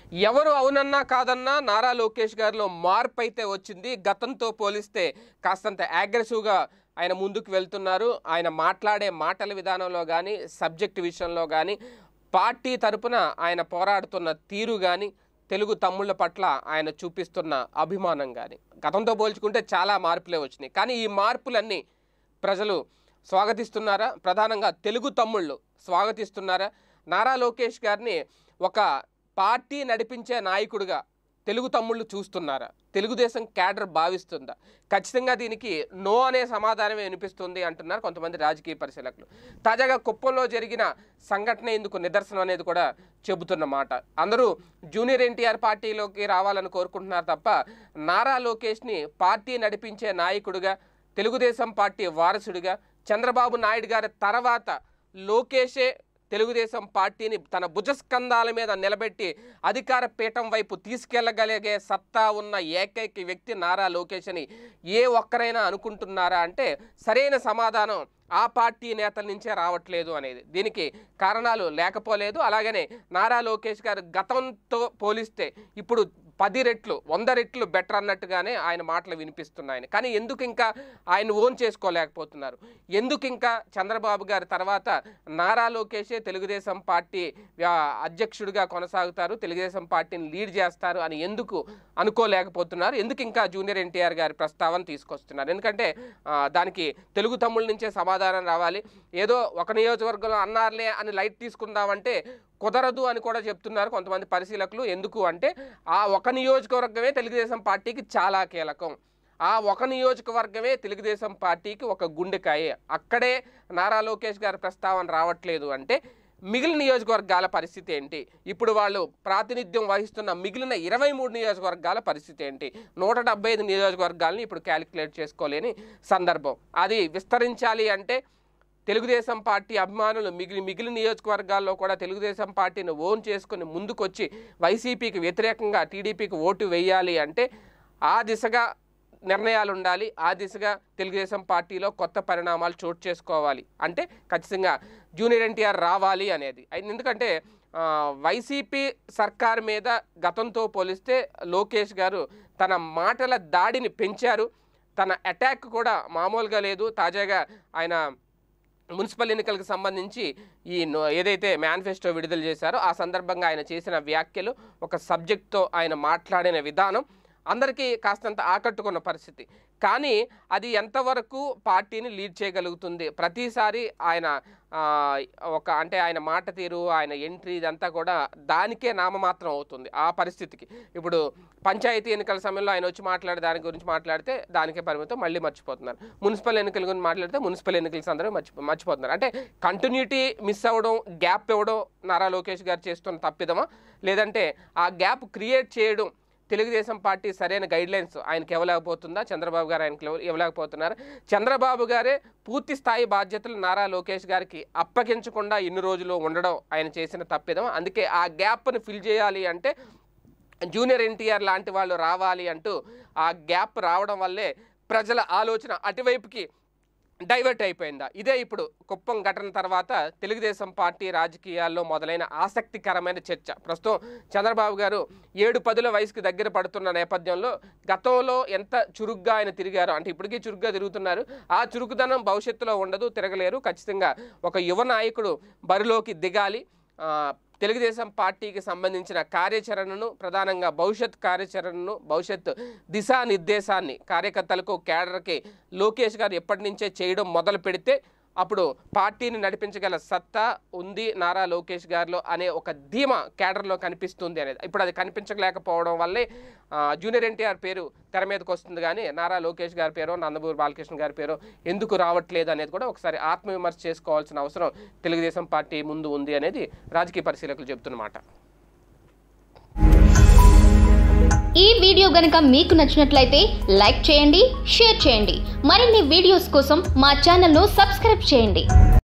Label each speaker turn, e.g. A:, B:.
A: ఎవరు అవునన్నా కాదన్నా నారా లోకేష్ గారిలో మార్పు అయితే వచ్చింది గతంతో పోలిస్తే కాస్తంత అగ్రెసివ్గా ఆయన ముందుకు వెళ్తున్నారు ఆయన మాట్లాడే మాటల విధానంలో కానీ సబ్జెక్ట్ విషయంలో కానీ పార్టీ తరపున ఆయన పోరాడుతున్న తీరు కానీ తెలుగు తమ్ముళ్ళ పట్ల ఆయన చూపిస్తున్న అభిమానం కానీ గతంతో పోల్చుకుంటే చాలా మార్పులే వచ్చినాయి కానీ ఈ మార్పులన్నీ ప్రజలు స్వాగతిస్తున్నారా ప్రధానంగా తెలుగు తమ్ముళ్ళు స్వాగతిస్తున్నారా నారా లోకేష్ గారిని ఒక పార్టీ నడిపించే నాయకుడిగా తెలుగు తమ్ముళ్ళు చూస్తున్నారా తెలుగుదేశం క్యాడర్ భావిస్తుందా ఖచ్చితంగా దీనికి నో అనే సమాధానమే వినిపిస్తుంది అంటున్నారు కొంతమంది రాజకీయ పరిశీలకులు తాజాగా కుప్పంలో జరిగిన సంఘటన ఇందుకు నిదర్శనం అనేది కూడా చెబుతున్న మాట అందరూ జూనియర్ ఎన్టీఆర్ పార్టీలోకి రావాలని కోరుకుంటున్నారు తప్ప నారా లోకేష్ని పార్టీ నడిపించే నాయకుడిగా తెలుగుదేశం పార్టీ వారసుడిగా చంద్రబాబు నాయుడు గారి తర్వాత లోకేషే తెలుగుదేశం పార్టీని తన భుజస్కంధాల మీద నిలబెట్టి అధికార పీఠం వైపు తీసుకెళ్లగలిగే సత్తా ఉన్న ఏకైక వ్యక్తి నారా లోకేష్ అని ఏ ఒక్కరైనా అనుకుంటున్నారా అంటే సరైన సమాధానం ఆ పార్టీ నేతల నుంచే రావట్లేదు అనేది దీనికి కారణాలు లేకపోలేదు అలాగనే నారా లోకేష్ గారు గతంతో పోలిస్తే ఇప్పుడు పది రెట్లు వంద రెట్లు బెటర్ అన్నట్టుగానే ఆయన మాటలు వినిపిస్తున్నాయని కానీ ఎందుకు ఇంకా ఆయన ఓన్ చేసుకోలేకపోతున్నారు ఎందుకు ఇంకా చంద్రబాబు గారి తర్వాత నారా లోకేషే తెలుగుదేశం పార్టీ ఆ, అధ్యక్షుడిగా కొనసాగుతారు తెలుగుదేశం పార్టీని లీడ్ చేస్తారు అని ఎందుకు అనుకోలేకపోతున్నారు ఎందుకు ఇంకా జూనియర్ ఎన్టీఆర్ గారి ప్రస్తావన తీసుకొస్తున్నారు ఎందుకంటే ఆ, దానికి తెలుగు తమ్ముళ్ళ నుంచే సమాధానం రావాలి ఏదో ఒక నియోజకవర్గంలో అన్నారులే అని లైట్ తీసుకుందామంటే కుదరదు అని కూడా చెప్తున్నారు కొంతమంది పరిశీలకులు ఎందుకు అంటే ఆ ఒక నియోజకవర్గమే తెలుగుదేశం పార్టీకి చాలా కీలకం ఆ ఒక నియోజకవర్గమే తెలుగుదేశం పార్టీకి ఒక గుండెకాయ అక్కడే నారా లోకేష్ గారి ప్రస్తావన రావట్లేదు అంటే మిగిలిన నియోజకవర్గాల పరిస్థితి ఏంటి ఇప్పుడు వాళ్ళు ప్రాతినిధ్యం వహిస్తున్న మిగిలిన ఇరవై మూడు నియోజకవర్గాల పరిస్థితి ఏంటి నూట డెబ్బై ఐదు నియోజకవర్గాలని ఇప్పుడు క్యాలిక్యులేట్ చేసుకోలేని సందర్భం అది విస్తరించాలి అంటే తెలుగుదేశం పార్టీ అభిమానులు మిగిలి మిగిలిన నియోజకవర్గాల్లో కూడా తెలుగుదేశం పార్టీని ఓన్ చేసుకుని ముందుకొచ్చి వైసీపీకి వ్యతిరేకంగా టీడీపీకి ఓటు వేయాలి అంటే ఆ దిశగా నిర్ణయాలు ఉండాలి ఆ దిశగా తెలుగుదేశం పార్టీలో కొత్త పరిణామాలు చోటు చేసుకోవాలి అంటే ఖచ్చితంగా జూనియర్ ఎన్టీఆర్ రావాలి అనేది అయి- ఎందుకంటే ఆ, వైసీపీ సర్కార్ మీద గతంతో పోలిస్తే లోకేష్ గారు తన మాటల దాడిని పెంచారు తన అటాక్ కూడా మామూలుగా లేదు తాజాగా ఆయన మున్సిపల్ ఎన్నికలకు సంబంధించి ఈ నో- ఏదైతే మేనిఫెస్టో విడుదల చేశారో ఆ సందర్భంగా ఆయన చేసిన వ్యాఖ్యలు ఒక సబ్జెక్ట్తో ఆయన మాట్లాడిన విధానం అందరికీ కాస్తంత ఆకట్టుకున్న పరిస్థితి కానీ అది ఎంతవరకు పార్టీని లీడ్ చేయగలుగుతుంది ప్రతిసారి ఆయన ఆ, ఒక అంటే ఆయన మాట తీరు ఆయన ఎంట్రీ ఇదంతా కూడా దానికే నామమాత్రం అవుతుంది ఆ పరిస్థితికి ఇప్పుడు పంచాయతీ ఎన్నికల సమయంలో ఆయన వచ్చి మాట్లాడే దాని గురించి మాట్లాడితే దానికే పరిమితం మళ్ళీ మర్చిపోతున్నారు మున్సిపల్ ఎన్నికల గురించి మాట్లాడితే మున్సిపల్ ఎన్నికల అందరూ మర్చి మర్చిపోతున్నారు అంటే కంటిన్యూటీ మిస్ అవ్వడం గ్యాప్ ఇవ్వడం నారా లోకేష్ గారు చేస్తున్న తప్పిదమా లేదంటే ఆ గ్యాప్ క్రియేట్ చేయడం తెలుగుదేశం పార్టీ సరైన గైడ్ లైన్స్ ఆయనకి ఇవ్వలేకపోతుందా చంద్రబాబు గారు ఆయనకి ఇవ్వ- ఇవ్వలేకపోతున్నారు చంద్రబాబు గారే పూర్తి స్థాయి బాధ్యతలు నారా లోకేష్ గారికి అప్పగించకుండా ఇన్ని రోజులు ఉండడం ఆయన చేసిన తప్పిదం అందుకే ఆ గ్యాప్ని ఫిల్ చేయాలి అంటే జూనియర్ ఎన్టీఆర్ లాంటి వాళ్ళు రావాలి అంటూ ఆ గ్యాప్ రావడం వల్లే ప్రజల ఆలోచన అటువైపుకి డైవర్ట్ అయిపోయిందా ఇదే ఇప్పుడు కుప్పం ఘటన తర్వాత తెలుగుదేశం పార్టీ రాజకీయాల్లో మొదలైన ఆసక్తికరమైన చర్చ ప్రస్తుతం చంద్రబాబు గారు ఏడు పదుల వయసుకి దగ్గర పడుతున్న నేపథ్యంలో గతంలో ఎంత చురుగ్గా ఆయన తిరిగారో అంటే ఇప్పటికీ చురుగ్గా తిరుగుతున్నారు ఆ చురుకుదనం భవిష్యత్తులో ఉండదు తిరగలేరు ఖచ్చితంగా ఒక యువ నాయకుడు బరిలోకి దిగాలి ఆ, తెలుగుదేశం పార్టీకి సంబంధించిన కార్యాచరణను ప్రధానంగా భవిష్యత్ కార్యాచరణను భవిష్యత్ దిశానిర్దేశాన్ని కార్యకర్తలకు కేడర్కి లోకేష్ గారు ఎప్పటి నుంచే చేయడం మొదలు పెడితే అప్పుడు పార్టీని నడిపించగల సత్తా ఉంది నారా లోకేష్ గారిలో అనే ఒక ధీమా కేడర్లో కనిపిస్తుంది అనేది ఇప్పుడు అది కనిపించలేకపోవడం వల్లే ఆ, జూనియర్ ఎన్టీఆర్ పేరు తెర మీదకి వస్తుంది కానీ నారా లోకేష్ గారి పేరు నందమూరి బాలకృష్ణ గారి పేరు ఎందుకు రావట్లేదు అనేది కూడా ఒకసారి ఆత్మవిమర్శ చేసుకోవాల్సిన అవసరం తెలుగుదేశం పార్టీ ముందు ఉంది అనేది రాజకీయ పరిశీలకులు చెబుతున్నమాట
B: ఈ వీడియో గనుక మీకు నచ్చినట్లయితే లైక్ చేయండి షేర్ చేయండి మరిన్ని వీడియోస్ కోసం మా ఛానల్ను సబ్స్క్రైబ్ చేయండి